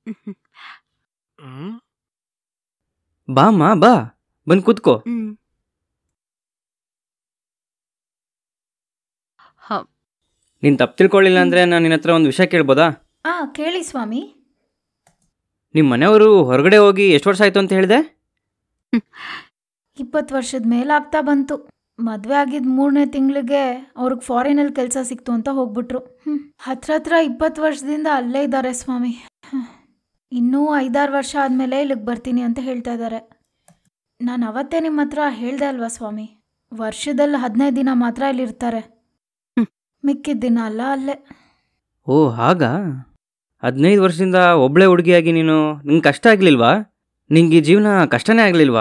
ಹ್ಮ್ ಬಾ ಅಮ್ಮ ಬಾ ಬಂದು ಕೂತ್ಕೋ ಹ್ಮ್ ಹ ನೀನು ತಪ್ಪು ತಿಳ್ಕೊಳ್ಳಿಲ್ಲ ಅಂದರೆ ನಾನು ನಿನ್ನ ಹತ್ರ ಒಂದು ವಿಷಯ ಕೇಳ್ಬೋದಾ ಆ ಕೇಳಿ ಸ್ವಾಮಿ ನಿಮ್ಮ ಮನೆಯವರು ಹೊರಗಡೆ ಹೋಗಿ ಎಷ್ಟು ವರ್ಷ ಆಯಿತು ಅಂತ ಹೇಳಿದೆ ಇಪ್ಪತ್ತು ವರ್ಷದ ಮೇಲಾಗ್ತಾ ಬಂತು ಮದುವೆ ಆಗಿದ್ದ ಮೂರನೇ ತಿಂಗಳಿಗೆ ಅವ್ರಿಗೆ ಫಾರಿನಲ್ಲಿ ಕೆಲಸ ಸಿಕ್ತು ಅಂತ ಹೋಗ್ಬಿಟ್ರು ಹ್ಮ್. ಹತ್ರ ಹತ್ರ ಇಪ್ಪತ್ತು ವರ್ಷದಿಂದ ಅಲ್ಲೇ ಇದ್ದಾರೆ ಸ್ವಾಮಿ ಹ್ಮ್. ಇನ್ನೂ ಐದಾರು ವರ್ಷ ಆದಮೇಲೆ ಇಲ್ಲಿಗೆ ಬರ್ತೀನಿ ಅಂತ ಹೇಳ್ತಾ ಇದ್ದಾರೆ ನಾನು ಅವತ್ತೇ ನಿಮ್ಮ ಹತ್ರ ಹೇಳ್ದೆ ಅಲ್ವಾ ಸ್ವಾಮಿ ವರ್ಷದಲ್ಲಿ ಹದಿನೈದು ದಿನ ಮಾತ್ರ ಇಲ್ಲಿರ್ತಾರೆ ಹ್ಮ್. ಮಿಕ್ಕಿದ ದಿನ ಅಲ್ಲ ಅಲ್ಲೇ ಓ ಹಾಗಾ ಹದಿನೈದು ವರ್ಷದಿಂದ ಒಬ್ಬಳೆ ಹುಡುಗಿಯಾಗಿ ನೀನು ನಿಂಗೆ ಕಷ್ಟ ಆಗಲಿಲ್ವಾ ನಿಂಗೆ ಈ ಜೀವನ ಕಷ್ಟನೇ ಆಗಲಿಲ್ವಾ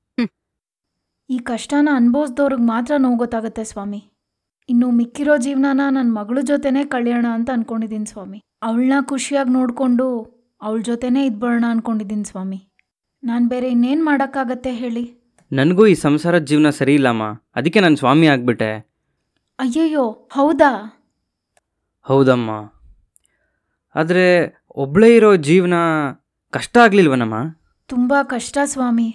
ಈ ಕಷ್ಟನ ಅನುಭವಿಸ್ದವ್ರಿಗೆ ಮಾತ್ರ ನೋವು ಗೊತ್ತಾಗುತ್ತೆ ಸ್ವಾಮಿ ಇನ್ನು ಮಿಕ್ಕಿರೋ ಜೀವನನ ನನ್ನ ಮಗಳ ಜೊತೆನೇ ಕಳೆಯೋಣ ಅಂತ ಅನ್ಕೊಂಡಿದ್ದೀನಿ ಸ್ವಾಮಿ ಅವಳನ್ನ ಖುಷಿಯಾಗಿ ನೋಡಿಕೊಂಡು ಅವಳ ಜೊತೆನೇ ಇದ್ಬಿಡೋಣ ಅನ್ಕೊಂಡಿದ್ದೀನಿ ಸ್ವಾಮಿ ನಾನು ಬೇರೆ ಇನ್ನೇನು ಮಾಡೋಕ್ಕಾಗತ್ತೆ ಹೇಳಿ ನನಗೂ ಈ ಸಂಸಾರದ ಜೀವನ ಸರಿ ಇಲ್ಲಮ್ಮ ಅದಕ್ಕೆ ನಾನು ಸ್ವಾಮಿ ಆಗಿಬಿಟ್ಟೆ ಅಯ್ಯಯ್ಯೋ ಹೌದಾ ಹೌದಮ್ಮ ಆದರೆ ಒಬ್ಬಳೇ ಇರೋ ಜೀವನ ಕಷ್ಟ ಆಗಲಿಲ್ವನಮ್ಮ ತುಂಬ ಕಷ್ಟ ಸ್ವಾಮಿ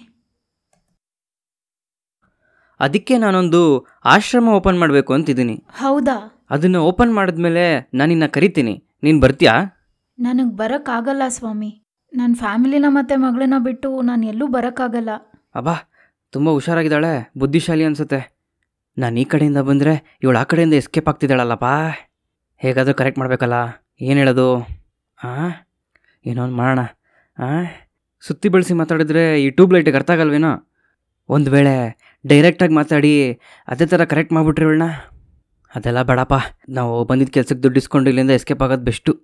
ಅದಕ್ಕೆ ನಾನೊಂದು ಆಶ್ರಮ ಓಪನ್ ಮಾಡಬೇಕು ಅಂತಿದ್ದೀನಿ ಹೌದಾ ಅದನ್ನು ಓಪನ್ ಮಾಡಿದ್ಮೇಲೆ ನಾನು ನಿನ್ನ ಕರಿತೀನಿ ನೀನು ಬರ್ತೀಯಾ ನನಗೆ ಬರೋಕ್ಕಾಗಲ್ಲ ಸ್ವಾಮಿ ನನ್ನ ಫ್ಯಾಮಿಲಿನ ಮತ್ತು ಮಗಳನ್ನ ಬಿಟ್ಟು ನಾನು ಎಲ್ಲೂ ಬರೋಕ್ಕಾಗಲ್ಲ ಅಬ್ಬಾ ತುಂಬ ಹುಷಾರಾಗಿದ್ದಾಳೆ ಬುದ್ಧಿಶಾಲಿ ಅನ್ಸುತ್ತೆ ನಾನು ಈ ಕಡೆಯಿಂದ ಬಂದರೆ ಇವಳು ಆ ಕಡೆಯಿಂದ ಎಸ್ಕೇಪ್ ಆಗ್ತಿದ್ದಾಳಲ್ಲಪ್ಪ ಹೇಗಾದರೂ ಕರೆಕ್ಟ್ ಮಾಡಬೇಕಲ್ಲ ಏನು ಹೇಳೋದು ಹಾಂ ಏನೋ ಒಂದು ಮಾಡೋಣ ಹಾಂ ಸುತ್ತಿ ಬಳಸಿ ಮಾತಾಡಿದ್ರೆ ಈ ಟ್ಯೂಬ್ ಲೈಟಿಗೆ ಅರ್ಥ ಆಗಲ್ವೇನೋ ಒಂದು ವೇಳೆ ಡೈರೆಕ್ಟಾಗಿ ಮಾತಾಡಿ ಅದೇ ಥರ ಕರೆಕ್ಟ್ ಮಾಡಿಬಿಟ್ರೆ ಇವಳನ್ನ ಅದೆಲ್ಲ ಬೇಡಪ್ಪ ನಾವು ಬಂದಿದ್ದ ಕೆಲ್ಸಕ್ಕೆ ದುಡ್ಡು ಇಸ್ಕೊಂಡು ಇಲ್ಲಿಂದ ಎಸ್ಕೇಪ್ ಆಗೋದು ಬೆಸ್ಟು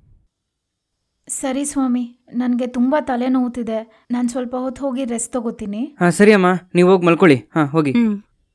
ಸರಿ ಸ್ವಾಮಿ ನನಗೆ ತುಂಬ ತಲೆನೋವುತ್ತಿದೆ ನಾನು ಸ್ವಲ್ಪ ಹೊತ್ತು ಹೋಗಿ ರೆಸ್ಟ್ ತಗೋತೀನಿ ಹಾಂ ಸರಿ ಅಮ್ಮ ನೀವು ಹೋಗಿ ಮಲ್ಕೊಳ್ಳಿ ಹಾಂ ಹೋಗಿ ಹ್ಮ್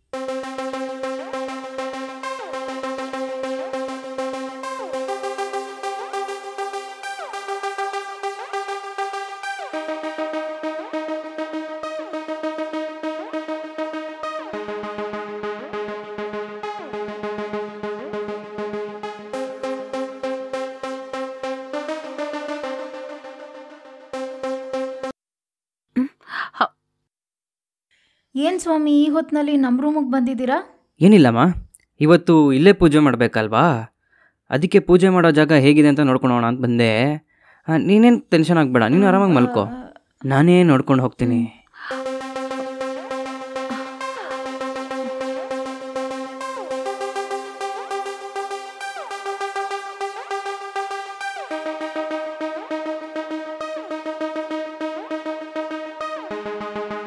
ಏನು ಸ್ವಾಮಿ ಈ ಹೊತ್ತಿನಲ್ಲಿ ನಮ್ಮ ರೂಮಿಗೆ ಬಂದಿದ್ದೀರಾ ಏನಿಲ್ಲಮ್ಮ ಇವತ್ತು ಇಲ್ಲೇ ಪೂಜೆ ಮಾಡಬೇಕಲ್ವಾ ಅದಕ್ಕೆ ಪೂಜೆ ಮಾಡೋ ಜಾಗ ಹೇಗಿದೆ ಅಂತ ನೋಡ್ಕೊಳೋಣ ಅಂತ ಬಂದೆ ನೀನೇನು ಟೆನ್ಷನ್ ಆಗಬೇಡ ನೀನು ಆರಾಮಾಗಿ ಮಲ್ಕೋ ನಾನೇ ನೋಡ್ಕೊಂಡು ಹೋಗ್ತೀನಿ